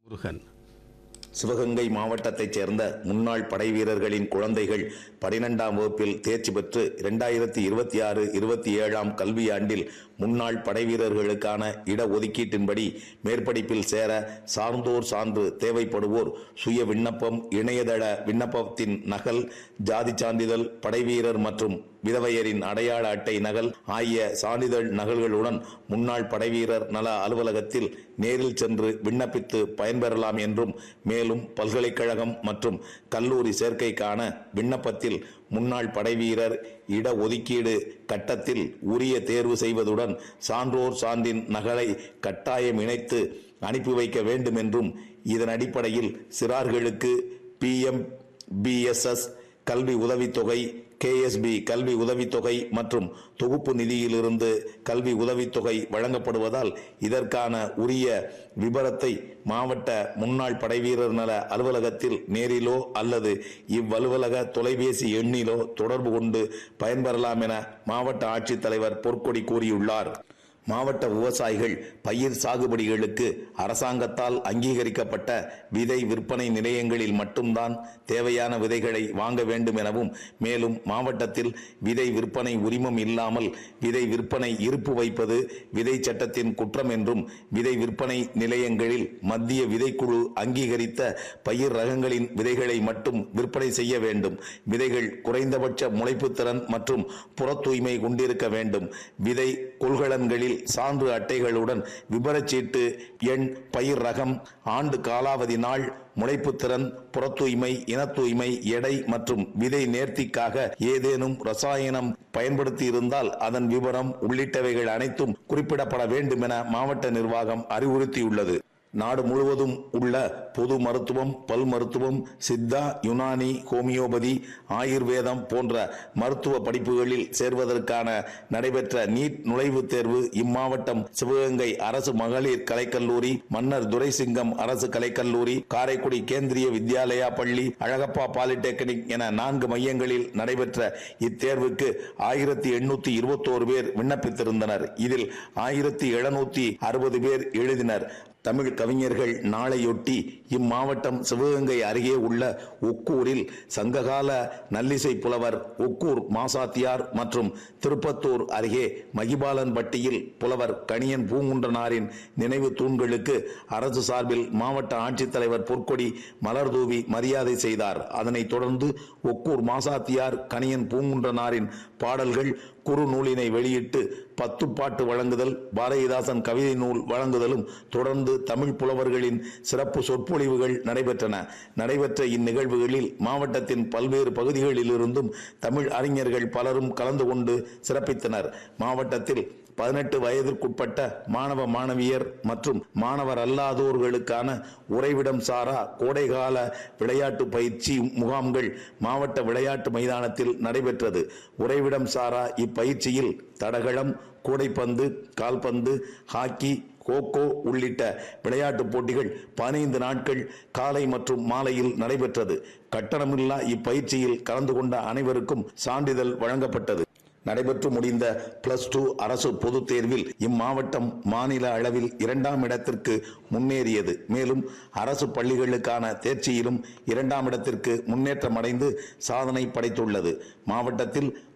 முருகன் சிவகங்கை மாவட்டத்தைச் சேர்ந்த முன்னாள் படை வீரர்களின் குழந்தைகள் பனிரெண்டாம் வகுப்பில் தேர்ச்சி பெற்று இரண்டாயிரத்தி இருபத்தி ஆறு இருபத்தி ஏழாம் கல்வியாண்டில் முன்னாள் படை வீரர்களுக்கான இடஒதுக்கீட்டின்படி மேற்படிப்பில் சேர சார்ந்தோர் சான்று தேவைப்படுவோர் சுய விண்ணப்பம் இணையதள விண்ணப்பத்தின் நகல் ஜாதி சான்றிதழ் படைவீரர் மற்றும் விதவையரின் அடையாள அட்டை நகல் ஆகிய சான்றிதழ் நகல்களுடன் முன்னாள் படைவீரர் நல அலுவலகத்தில் நேரில் சென்று விண்ணப்பித்து பயன்பெறலாம் என்றும் மேலும் பல்கலைக்கழகம் மற்றும் கல்லூரி சேர்க்கைக்கான விண்ணப்பத்தில் முன்னாள் படைவீரர் இடஒதுக்கீடு கட்டத்தில் உரிய தேர்வு செய்வதுடன் சான்றோர் சான்றின் நகலை கட்டாயம் இணைத்து அனுப்பி வைக்க வேண்டும் என்றும் இதன் அடிப்படையில் சிறார்களுக்கு பிஎம் பிஎஸ்எஸ் கல்வி உதவித்தொகை கேஎஸ்பி கல்வி உதவித்தொகை மற்றும் தொகுப்பு நிதியிலிருந்து கல்வி உதவித்தொகை வழங்கப்படுவதால் இதற்கான உரிய விபரத்தை மாவட்ட முன்னாள் படைவீரர் நல அலுவலகத்தில் நேரிலோ அல்லது இவ்வலுவலக தொலைபேசி எண்ணிலோ தொடர்பு கொண்டு பயன்பெறலாம் என மாவட்ட ஆட்சித்தலைவர் பொற்கொடி கூறியுள்ளார் மாவட்ட விவசாயிகள் பயிர் சாகுபடிகளுக்கு அரசாங்கத்தால் அங்கீகரிக்கப்பட்ட விதை விற்பனை நிலையங்களில் மட்டும்தான் தேவையான விதைகளை வாங்க வேண்டும் எனவும் மேலும் மாவட்டத்தில் விதை விற்பனை உரிமம் இல்லாமல் விதை விற்பனை இருப்பு வைப்பது விதை சட்டத்தின் குற்றம் என்றும் விதை விற்பனை நிலையங்களில் மத்திய விதைக்குழு அங்கீகரித்த பயிர் ரகங்களின் விதைகளை மட்டும் விற்பனை செய்ய வேண்டும் விதைகள் குறைந்தபட்ச முளைப்புத்திறன் மற்றும் புற தூய்மை கொண்டிருக்க வேண்டும் விதை கொள்கலன்களில் சான்று அட்டைகளுடன் விபரச்சீட்டு எண் பயிர் ரகம் ஆண்டு காலாவதி நாள் முளைப்புத்திறன் புறத்தூய்மை இனத்தூய்மை எடை மற்றும் விதை நேர்த்திக்காக ஏதேனும் ரசாயனம் பயன்படுத்தி இருந்தால் அதன் விவரம் உள்ளிட்டவைகள் அனைத்தும் குறிப்பிடப்பட வேண்டும் என மாவட்ட நிர்வாகம் அறிவுறுத்தியுள்ளது நாடு முழுவதும் உள்ள பொது மருத்துவம் பல் மருத்துவம் சித்தா யுனானி ஹோமியோபதி ஆயுர்வேதம் போன்ற மருத்துவ படிப்புகளில் சேர்வதற்கான நடைபெற்ற நீட் நுழைவுத் தேர்வு இம்மாவட்டம் சிவகங்கை அரசு மகளிர் கலைக்கல்லூரி மன்னர் துரைசிங்கம் அரசு கலைக்கல்லூரி காரைக்குடி கேந்திரிய வித்யாலயா பள்ளி அழகப்பா பாலிடெக்னிக் என நான்கு மையங்களில் நடைபெற்ற இத்தேர்வுக்கு ஆயிரத்தி எண்ணூத்தி இருபத்தோரு பேர் விண்ணப்பித்திருந்தனர் இதில் ஆயிரத்தி எழுநூத்தி அறுபது பேர் எழுதினர் தமிழ் கவிஞர்கள் நாளையொட்டி இம்மாவட்டம் சிவகங்கை அருகே உள்ள ஒக்கூரில் சங்ககால நல்லிசை புலவர் ஒக்கூர் மாசாத்தியார் மற்றும் திருப்பத்தூர் அருகே மகிபாலன்பட்டியில் புலவர் கணியன் பூங்குன்றனாரின் நினைவு தூண்களுக்கு அரசு சார்பில் மாவட்ட ஆட்சித்தலைவர் பொற்கொடி மலர் தூவி மரியாதை செய்தார் அதனைத் தொடர்ந்து ஒக்கூர் மாசாத்தியார் கணியன் பூங்குன்றனாரின் பாடல்கள் குறு நூலினை வெளியிட்டு பத்து பாட்டு வழங்குதல் பாரதிதாசன் கவிதை நூல் வழங்குதலும் தொடர்ந்து தமிழ் புலவர்களின் சிறப்பு சொற்பொழிவுகள் நடைபெற்றன நடைபெற்ற இந்நிகழ்வுகளில் மாவட்டத்தின் பல்வேறு பகுதிகளிலிருந்தும் தமிழ் அறிஞர்கள் பலரும் கலந்து கொண்டு சிறப்பித்தனர் மாவட்டத்தில் பதினெட்டு வயதிற்குட்பட்ட மாணவ மாணவியர் மற்றும் மாணவர் அல்லாதோர்களுக்கான உறைவிடம் சாரா கோடைகால விளையாட்டு பயிற்சி முகாம்கள் மாவட்ட விளையாட்டு மைதானத்தில் நடைபெற்றது உறைவிடம் சாரா இப்பயிற்சியில் தடகளம் கூடைப்பந்து கால்பந்து ஹாக்கி கோகோ உள்ளிட்ட விளையாட்டுப் போட்டிகள் பதினைந்து நாட்கள் காலை மற்றும் மாலையில் நடைபெற்றது கட்டணமில்லா இப்பயிற்சியில் கலந்து கொண்ட அனைவருக்கும் சான்றிதழ் வழங்கப்பட்டது நடைபெற்று முடிந்த பிளஸ் டூ அரசு பொதுத் தேர்வில் இம்மாவட்டம் மாநில அளவில் இரண்டாம் இடத்திற்கு முன்னேறியது மேலும் அரசு பள்ளிகளுக்கான தேர்ச்சியிலும் இரண்டாம் இடத்திற்கு முன்னேற்றம் அடைந்து சாதனை படைத்துள்ளது மாவட்டத்தில்